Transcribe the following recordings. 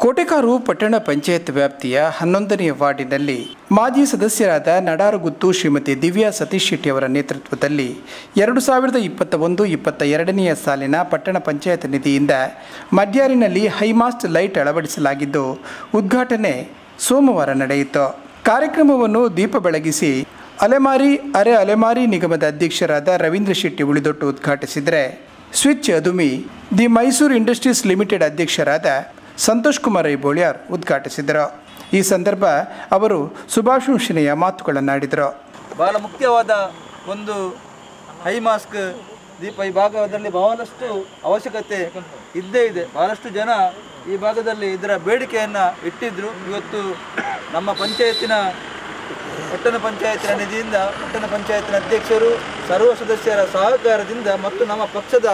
ಕೋಟೆಕಾರು ಪಟ್ಟಣ ಪಂಚಾಯತ್ ವ್ಯಾಪ್ತಿಯ ಹನ್ನೊಂದನೆಯ ವಾರ್ಡಿನಲ್ಲಿ ಮಾಜಿ ಸದಸ್ಯರಾದ ನಡಾರಗುತ್ತು ಶ್ರೀಮತಿ ದಿವ್ಯಾ ಸತೀಶ್ ಶೆಟ್ಟಿ ಅವರ ನೇತೃತ್ವದಲ್ಲಿ ಎರಡು ಸಾವಿರದ ಇಪ್ಪತ್ತ ಒಂದು ಇಪ್ಪತ್ತ ಎರಡನೆಯ ಸಾಲಿನ ಪಟ್ಟಣ ಪಂಚಾಯತ್ ನಿಧಿಯಿಂದ ಮಡ್ಯಾರಿನಲ್ಲಿ ಹೈಮಾಸ್ಟ್ ಲೈಟ್ ಅಳವಡಿಸಲಾಗಿದ್ದು ಉದ್ಘಾಟನೆ ಸೋಮವಾರ ನಡೆಯಿತು ಕಾರ್ಯಕ್ರಮವನ್ನು ದೀಪ ಬೆಳಗಿಸಿ ಅಲೆಮಾರಿ ಅರೆ ಅಲೆಮಾರಿ ನಿಗಮದ ಅಧ್ಯಕ್ಷರಾದ ರವೀಂದ್ರ ಶೆಟ್ಟಿ ಉಳಿದೊಟ್ಟು ಉದ್ಘಾಟಿಸಿದರೆ ಸ್ವಿಚ್ ಅದುಮಿ ದಿ ಮೈಸೂರು ಇಂಡಸ್ಟ್ರೀಸ್ ಲಿಮಿಟೆಡ್ ಅಧ್ಯಕ್ಷರಾದ ಸಂತೋಷ್ ಕುಮಾರ್ ಐಬೋಳ್ಯಾರ್ ಉದ್ಘಾಟಿಸಿದರು ಈ ಸಂದರ್ಭ ಅವರು ಶುಭಾಶಂಸನೆಯ ಮಾತುಗಳನ್ನಾಡಿದರು ಬಹಳ ಮುಖ್ಯವಾದ ಒಂದು ಹೈ ಮಾಸ್ಕ್ ದೀಪ ಈ ಭಾಗದಲ್ಲಿ ಬಹಳಷ್ಟು ಅವಶ್ಯಕತೆ ಇದ್ದೇ ಇದೆ ಬಹಳಷ್ಟು ಜನ ಈ ಭಾಗದಲ್ಲಿ ಇದರ ಬೇಡಿಕೆಯನ್ನು ಇಟ್ಟಿದ್ರು ಇವತ್ತು ನಮ್ಮ ಪಂಚಾಯತಿನ ಪಟ್ಟಣ ಪಂಚಾಯತಿನ ನಿಧಿಯಿಂದ ಪಟ್ಟಣ ಪಂಚಾಯತಿನ ಅಧ್ಯಕ್ಷರು ಸರ್ವ ಸದಸ್ಯರ ಸಹಕಾರದಿಂದ ಮತ್ತು ನಮ್ಮ ಪಕ್ಷದ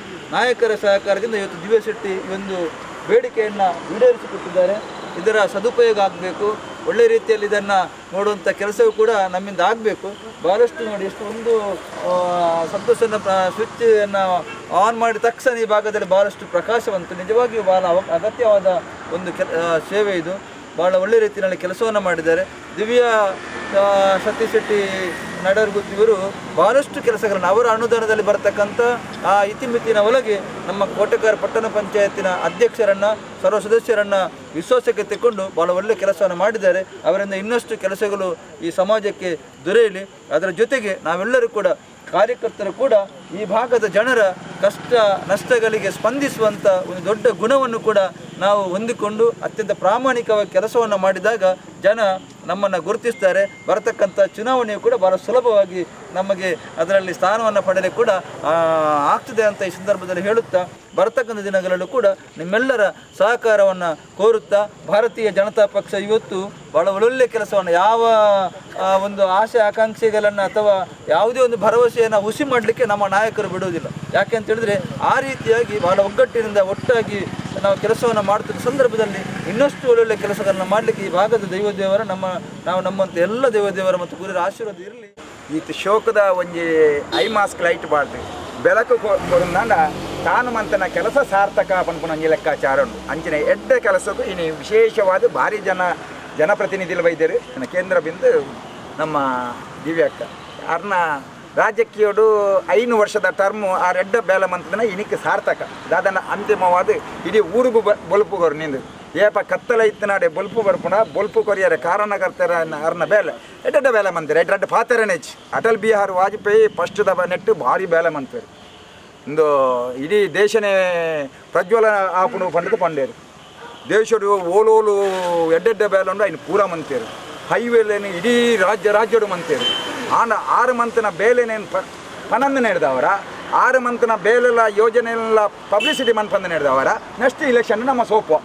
ನಾಯಕರ ಸಹಕಾರದಿಂದ ಇವತ್ತು ದಿವ್ಯ ಶೆಟ್ಟಿ ಈ ಒಂದು ಬೇಡಿಕೆಯನ್ನು ಈಡೇರಿಸಿಕೊಟ್ಟಿದ್ದಾರೆ ಇದರ ಸದುಪಯೋಗ ಆಗಬೇಕು ಒಳ್ಳೆ ರೀತಿಯಲ್ಲಿ ಇದನ್ನು ನೋಡುವಂಥ ಕೆಲಸವೂ ಕೂಡ ನಮ್ಮಿಂದ ಆಗಬೇಕು ಬಹಳಷ್ಟು ನೋಡಿ ಎಷ್ಟು ಒಂದು ಆ, ಸಂತೋಷನ ಸ್ವಿಚ್ಚನ್ನು ಆನ್ ಮಾಡಿದ ತಕ್ಷಣ ಈ ಭಾಗದಲ್ಲಿ ಬಹಳಷ್ಟು ಪ್ರಕಾಶವಂತ ನಿಜವಾಗಿಯೂ ಬಹಳ ಅವ- ಅಗತ್ಯವಾದ ಒಂದು ಕೆಲ ಆ, ಸೇವೆ ಇದು ಬಹಳ ಒಳ್ಳೆ ರೀತಿಯಲ್ಲಿ ಕೆಲಸವನ್ನು ಮಾಡಿದ್ದಾರೆ ದಿವ್ಯಾ ಆ, ಸತೀಶ್ ಶೆಟ್ಟಿ ನಡರ್ಗುತ್ ಇವರು ಬಹಳಷ್ಟು ಕೆಲಸಗಳನ್ನು ಅವರ ಅನುದಾನದಲ್ಲಿ ಬರ್ತಕ್ಕಂಥ ಆ ಇತಿಮಿತಿನ ಒಳಗೆ ನಮ್ಮ ಕೋಟೆಕಾರ ಪಟ್ಟಣ ಪಂಚಾಯತಿನ ಅಧ್ಯಕ್ಷರನ್ನ ಸರ್ವ ಸದಸ್ಯರನ್ನ ವಿಶ್ವಾಸಕ್ಕೆ ತೆಕ್ಕೊಂಡು ಬಹಳ ಒಳ್ಳೆ ಕೆಲಸವನ್ನು ಮಾಡಿದ್ದಾರೆ ಅವರಿಂದ ಇನ್ನಷ್ಟು ಕೆಲಸಗಳು ಈ ಸಮಾಜಕ್ಕೆ ದೊರೆಯಲಿ ಅದರ ಜೊತೆಗೆ ನಾವೆಲ್ಲರೂ ಕೂಡ ಕಾರ್ಯಕರ್ತರು ಕೂಡ ಈ ಭಾಗದ ಜನರ ಕಷ್ಟ ನಷ್ಟಗಳಿಗೆ ಸ್ಪಂದಿಸುವಂಥ ಒಂದು ದೊಡ್ಡ ಗುಣವನ್ನು ಕೂಡ ನಾವು ಹೊಂದಿಕೊಂಡು ಅತ್ಯಂತ ಪ್ರಾಮಾಣಿಕವಾಗಿ ಕೆಲಸವನ್ನು ಮಾಡಿದಾಗ ಜನ ನಮ್ಮನ್ನು ಗುರುತಿಸ್ತಾರೆ ಬರತಕ್ಕಂಥ ಚುನಾವಣೆಯು ಕೂಡ ಬಹಳ ಸುಲಭವಾಗಿ ನಮಗೆ ಅದರಲ್ಲಿ ಸ್ಥಾನವನ್ನು ಪಡೆಯಲಿಕ್ಕೆ ಕೂಡ ಆ, ಆಗ್ತದೆ ಅಂತ ಈ ಸಂದರ್ಭದಲ್ಲಿ ಹೇಳುತ್ತಾ ಬರತಕ್ಕಂಥ ದಿನಗಳಲ್ಲೂ ಕೂಡ ನಿಮ್ಮೆಲ್ಲರ ಸಹಕಾರವನ್ನು ಕೋರುತ್ತಾ ಭಾರತೀಯ ಜನತಾ ಪಕ್ಷ ಇವತ್ತು ಬಹಳ ಒಳ್ಳೊಳ್ಳೆ ಕೆಲಸವನ್ನು ಯಾವ ಆ, ಒಂದು ಆಸೆ ಆಕಾಂಕ್ಷೆಗಳನ್ನು ಅಥವಾ ಯಾವುದೇ ಒಂದು ಭರವಸೆಯನ್ನು ಹುಸಿ ಮಾಡಲಿಕ್ಕೆ ನಮ್ಮ ನಾಯಕರು ಬಿಡುವುದಿಲ್ಲ ಯಾಕೆ ಅಂತ ಹೇಳಿದ್ರೆ ಆ ರೀತಿಯಾಗಿ ಬಹಳ ಒಗ್ಗಟ್ಟಿನಿಂದ ಒಟ್ಟಾಗಿ ನಾವು ಕೆಲಸವನ್ನು ಮಾಡ್ತಿದ್ದ ಸಂದರ್ಭದಲ್ಲಿ ಇನ್ನಷ್ಟು ಒಳ್ಳೊಳ್ಳೆ ಕೆಲಸಗಳನ್ನು ಮಾಡಲಿಕ್ಕೆ ಈ ಭಾಗದ ದೈವದೇವರ ನಮ್ಮ ನಾವು ನಮ್ಮಂತ ಎಲ್ಲ ದೇವದೇವರ ಮತ್ತು ಗುರುರ ಆಶೀರ್ವಾದ ಇರಲಿ ಈತ ಶೋಕದ ಒಂಜಿ ಐ ಮಾಸ್ಕ್ ಲೈಟ್ ಬಾರ್ದು ಬೆಳಕು ಕೊರಂದಾಂಡ ತಾನು ಮಂತನ ಕೆಲಸ ಸಾರ್ಥಕ ಪನ್ಪುನ ಒಂಜಿ ಲೆಕ್ಕಾಚಾರ ಉಂಡು ಅಂಚಿನ ಎಡ್ಡ ಕೆಲಸಕ್ಕೂ ಇನ್ನು ವಿಶೇಷವಾದ ಭಾರಿ ಜನ ಜನಪ್ರತಿನಿಧಿಗಳು ವೈದ್ಯರು ಇನ್ನು ಕೇಂದ್ರ ಬಿಂದು ನಮ್ಮ ದಿವ್ಯಕ್ಕ ಅರ್ನ ರಾಜಕೀಯಡು ಐನು ವರ್ಷದ ಟರ್ಮು ಆ ರೆಡ್ಡ ಬೇಲ ಮಂತನ ಇನಿಕ್ಕೆ ಸಾರ್ಥಕ ದಾದನ ಅಂತಿಮವಾದ ಇಡೀ ಊರಿಗೂ ಬ ಬೊಲ್ಪುಗೋರು ನಿಂದು ಏಪ ಕತ್ತಲ ಇತ್ತನಾಡೆ ಬೊಲ್ಪು ಬರ್ಪುಣ ಬೊಲ್ಪು ಕೊರಿಯರ ಕಾರಣಕರ್ತರ ಅರ್ನ ಬೇಲೆ ಎಡ್ಡ ಬೇಲೆ ಮಂತಾರೆ ಎಡ್ಡ ಪಾತೆರನೆಚ್ ಅಟಲ್ ಬಿಹಾರ್ ವಾಜಪೇಯಿ ಫಸ್ಟ್ ದ ನೆಟ್ಟು ಭಾರಿ ಬೇಲೆ ಮಂತಾರೆ ಇಂದು ಇಡೀ ದೇಶನೇ ಪ್ರಜ್ವಲ ಆಪುನು ಪಂಡದ ಪಂಡೇರು ದೇಶಡು ಓಲೋಲು ಎಡ್ಡೆಡ್ಡ ಬೇಲಂಡು ఆయన ಪೂರ ಮಂತೇರು ಹೈವೇಲೇನು ಇಡೀ ರಾಜ್ಯ ರಾಜ್ಯಡು ಮಂತೇರು ಆಂಡ ಆರು ಮಂತನ ಬೇಲೆನೇನು ಪ ಪನಂದು ನಡೆದವರ ಆರು ಮಂತನ ಬೇಲೆಲ್ಲ ಯೋಜನೆಲ್ಲ ಪಬ್ಲಿಸಿಟಿ ಮನ್ಪಂದು ನಡೆದವರ ನೆಕ್ಸ್ಟ್ ಇಲೆಕ್ಷನ್ ನಮ್ಮ ಸೋಪು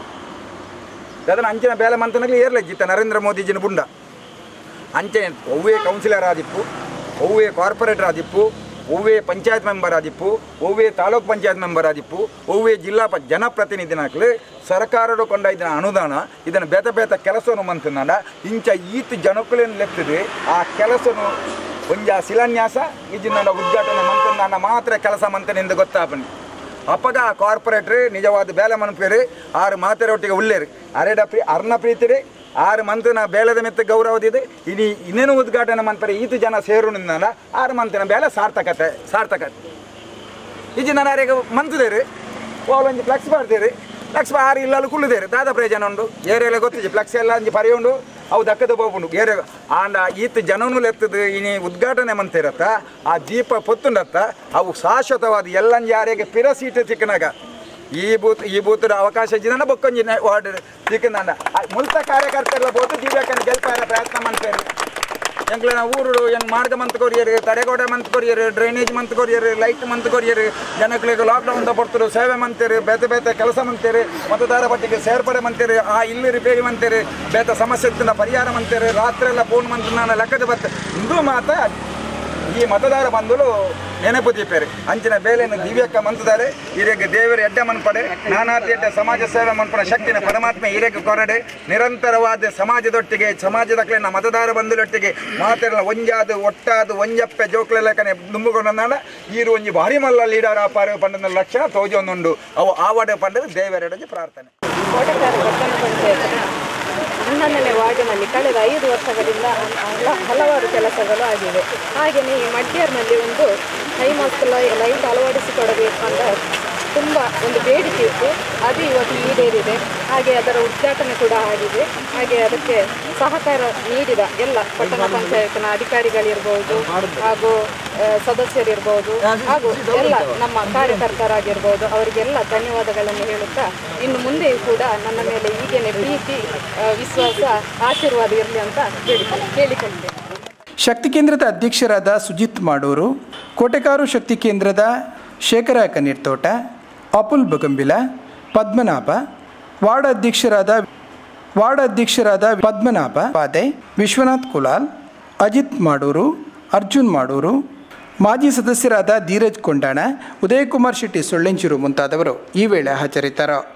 ಅದನ್ನು ಅಂಚಿನ ಬೇಲೆ ಮಂತನಗಳು ಏರ್ಲೆಜ್ಜಿತ್ತ ನರೇಂದ್ರ ಮೋದಿಜಿನ ಬುಂಡ ಅಂಚೆ ಒವ್ವೇ ಕೌನ್ಸಿಲರ್ ಆದಿಪ್ಪು ಒವ್ವೇ ಕಾರ್ಪೊರೇಟರ್ ಆದಿಪ್ಪು ಒವ್ವೇ ಪಂಚಾಯತ್ ಮೆಂಬರ್ ಆದಿಪ್ಪು ಒವ್ವೇ ತಾಲೂಕ್ ಪಂಚಾಯತ್ ಮೆಂಬರ್ ಆದಿಪ್ಪು ಒವ್ವೇ ಜಿಲ್ಲಾ ಪ ಜನಪ್ರತಿನಿಧಿನಾಕ್ಲು ಸರ್ಕಾರದ ಕೊಂಡ ಇದನ್ನ ಅನುದಾನ ಇದನ್ನು ಬೇತ ಬೇತ ಕೆಲಸವನ್ನು ಮಂತನಾಡ ಇಂಚ ಈತ್ ಜನಕ್ಕಲೇನು ಲೆಕ್ಕದೆ ಆ ಕೆಲಸನು ಒಂಜ ಶಿಲಾನ್ಯಾಸ ಇಜಿನ ಉದ್ಘಾಟನೆ ಮಂತನಾಡ ಮಾತ್ರ ಕೆಲಸ ಮಂತನೆಂದು ಗೊತ್ತಾಪನಿ ಅಪ್ಪಗ ಆ ಕಾರ್ಪೊರೇಟ್ರ್ ನಿಜವಾದ ಬೇಲೆ ಮನಪೇರು ಆರು ಮಾತೆರೊಟ್ಟಿಗೆ ಉಳ್ಳೇರು ಅರೆಡ ಪ್ರೀ ಅರ್ನ ಪ್ರೀತಿರಿ ಆರು ಮಂತನ ಬೇಲದ ಮೆತ್ತ ಗೌರವದಿದೆ ಇನಿ ಇನ್ನೇನು ಉದ್ಘಾಟನೆ ಮಂತ್ರಿ ಈತು ಜನ ಸೇರು ನಿಂದನ ಆರು ಮಂತಿನ ಬೇಲೆ ಸಾರ್ಥಕತೆ ಸಾರ್ಥಕತೆ ಇಜಿ ನನಗೆ ಮಂತದೇರಿ ಒಂಜಿ ಫ್ಲೆಕ್ಸ್ ಬರ್ತೀರಿ ಫ್ಲೆಕ್ಸ್ ಆರು ಇಲ್ಲಲ್ಲಿ ಕುಳ್ಳಿದೇರಿ ದಾದ ಪ್ರಯೋಜನ ಉಂಡು ಏರಿಯಲ್ಲ ಗೊತ್ತಿಜಿ ಫ್ಲೆಕ್ಸ್ ಎಲ್ಲ ಒಂಜಿ ಪರಿ ಉಂಡು ಅವು ದಕ್ಕದ ಬೋಪುಂಡು ಏರಿಯ ಆಂಡ ಈತ್ ಜನನು ಲೆತ್ತದ ಇನಿ ಉದ್ಘಾಟನೆ ಮಂತಿರತ್ತ ಆ ದೀಪ ಪೊತ್ತುಂಡತ್ತ ಅವು ಶಾಶ್ವತವಾದ ಎಲ್ಲಂಜಿ ಯಾರಿಗೆ ಪಿರ ಸೀಟ್ ಸಿಕ್ಕನಾಗ ಈ ಬೂತ್ ಈ ಬೂತ್ ಅವಕಾಶ ಇದ್ದಿನ ಬೊಕ್ಕೊಂಜಿ ವಾರ್ಡ್ ಸಿಕ್ಕಂದ ಮುಲ್ತ ಕಾರ್ಯಕರ್ತೆಲ್ಲ ಬೋತು ಜೀವಕನ ಗೆಲ್ಪಾರ ಪ್ರಯತ್ನ ಮಾಡ್ತೇವೆ ಎಂಕ್ಲೆನ ಊರು ಹೆಂಗ್ ಮಾರ್ಗ ಮಂತ್ ಕೊರಿಯರು ತಡೆಗೋಡೆ ಮಂತ್ ಕೊರಿಯರು ಡ್ರೈನೇಜ್ ಮಂತ್ ಕೊರಿಯರು ಲೈಟ್ ಮಂತ್ ಕೊರಿಯರು ಜನಗಳಿಗೆ ಲಾಕ್ಡೌನ್ ಪಡ್ತರು ಸೇವೆ ಮಂತೀರಿ ಬೇತೆ ಬೇತೆ ಕೆಲಸ ಮಂತೀರಿ ಮತದಾರ ಪಟ್ಟಿಗೆ ಸೇರ್ಪಡೆ ಮಂತೀರಿ ಆ ಇಲ್ಲಿ ರಿಪೇರಿ ಮಂತೀರಿ ಬೇತೆ ಸಮಸ್ಯೆ ಇತ್ತಿನ ಪರಿಹಾರ ಮಂತೀರಿ ರಾತ್ರಿ ಎಲ್ಲ ಫೋನ್ ಮಂತ್ ನಾನು ಲೆಕ್ಕದ ಬರ್ತೆ ಇಂದು ಮಾತ ಈ ಮತದಾರ ಬಂಧುಲು ನೆನಪು ದೀಪೇರಿ ಅಂಚಿನ ಬೇಲೆಯನ್ನು ದಿವ್ಯಕ್ಕ ಮಂತದಾರೆ ಹಿರೇಗೆ ದೇವರ ಎಡ್ಡ ಮನ್ಪಡೆ ನಾನಾತಿ ಎಡ್ಡ ಸಮಾಜ ಸೇವೆ ಮನ್ಪಡ ಶಕ್ತಿನ ಪರಮಾತ್ಮ ಹಿರೇಗೆ ಕೊರಡೆ ನಿರಂತರವಾದ ಸಮಾಜದೊಟ್ಟಿಗೆ ಸಮಾಜದ ಮತದಾರ ಬಂಧುಲೊಟ್ಟಿಗೆ ಮಾತೆಲ್ಲ ಒಂಜಾದು ಒಟ್ಟಾದು ಒಂಜಪ್ಪೆ ಜೋಕ್ಲೆಲ್ಲಕನೆ ದುಂಬುಕೊಂಡ ಈರು ಒಂಜಿ ಭಾರಿ ಮಲ್ಲ ಲೀಡರ್ ಆಪಾರ ಪಂಡದ ಲಕ್ಷಣ ತೋಜೊಂದುಂಡು ಅವು ಆವಡ ಪಂಡದ ದೇವರೆಡಜಿ ಪ್ರಾರ್ಥನೆ ಕೋಟೆಕಾರ ಪಟ್ಟಣ ಪಂಚಾಯತ್ನ ಹನ್ನೊಂದನೇ ವಾರ್ಡಿನಲ್ಲಿ ಕಳೆದ ಐದು ವರ್ಷಗಳಿಂದ ಹಲ- ಹಲವಾರು ಕೆಲಸಗಳು ಆಗಿವೆ ಹಾಗೆಯೇ ಈ ಮಡ್ಯರ್ನಲ್ಲಿ ಒಂದು ಹೈಮಾಸ್ಟ್ ಲೈಟ್ ಅಳವಡಿಸಿಕೊಡಬೇಕು ಅಂತ ತುಂಬ ಒಂದು ಬೇಡಿಕೆ ಇತ್ತು ಅದು ಇವತ್ತು ಈಡೇರಿದೆ ಹಾಗೆ ಅದರ ಉದ್ಘಾಟನೆ ಕೂಡ ಆಗಿದೆ ಹಾಗೆ ಅದಕ್ಕೆ ಸಹಕಾರ ನೀಡಿದ ಎಲ್ಲ ಪಟ್ಟಣ ಪಂಚಾಯತ್ನ ಅಧಿಕಾರಿಗಳಿರ್ಬೋದು ಹಾಗೂ ಆ, ಸದಸ್ಯರಿರ್ಬೋದು ಹಾಗೂ ಎಲ್ಲ ನಮ್ಮ ಕಾರ್ಯಕರ್ತರಾಗಿರ್ಬೋದು ಅವರಿಗೆಲ್ಲ ಧನ್ಯವಾದಗಳನ್ನು ಹೇಳುತ್ತಾ ಇನ್ನು ಮುಂದೆಯೂ ಕೂಡ ನನ್ನ ಮೇಲೆ ಹೀಗೇನೆ ಪ್ರೀತಿ ಆ, ವಿಶ್ವಾಸ ಆಶೀರ್ವಾದ ಇರಲಿ ಅಂತ ಹೇಳಿ ಕೇಳಿಕೊಳ್ತೇನೆ ಶಕ್ತಿ ಕೇಂದ್ರದ ಅಧ್ಯಕ್ಷರಾದ ಸುಜಿತ್ ಮಾಡೂರು ಕೋಟೆಕಾರು ಶಕ್ತಿ ಕೇಂದ್ರದ ಶೇಖರ ಕಣ್ಣೀರ್ತೋಟ ಅಪುಲ್ ಬಗಂಬಿಲ ಪದ್ಮನಾಭ ವಾರ್ಡ್ ಅಧ್ಯಕ್ಷರಾದ ವಾರ್ಡ್ ಅಧ್ಯಕ್ಷರಾದ ಪದ್ಮನಾಭ ಪಾದೆ ವಿಶ್ವನಾಥ್ ಕುಲಾಲ್ ಅಜಿತ್ ಮಾಡೂರು ಅರ್ಜುನ್ ಮಾಡೂರು ಮಾಜಿ ಸದಸ್ಯರಾದ ಧೀರಜ್ ಕೊಂಡಾಣ ಉದಯಕುಮಾರ್ ಶೆಟ್ಟಿ ಸೊಳ್ಳೆಂಚೂರು ಮುಂತಾದವರು ಈ ವೇಳೆ ಹಾಜರಿದ್ದರು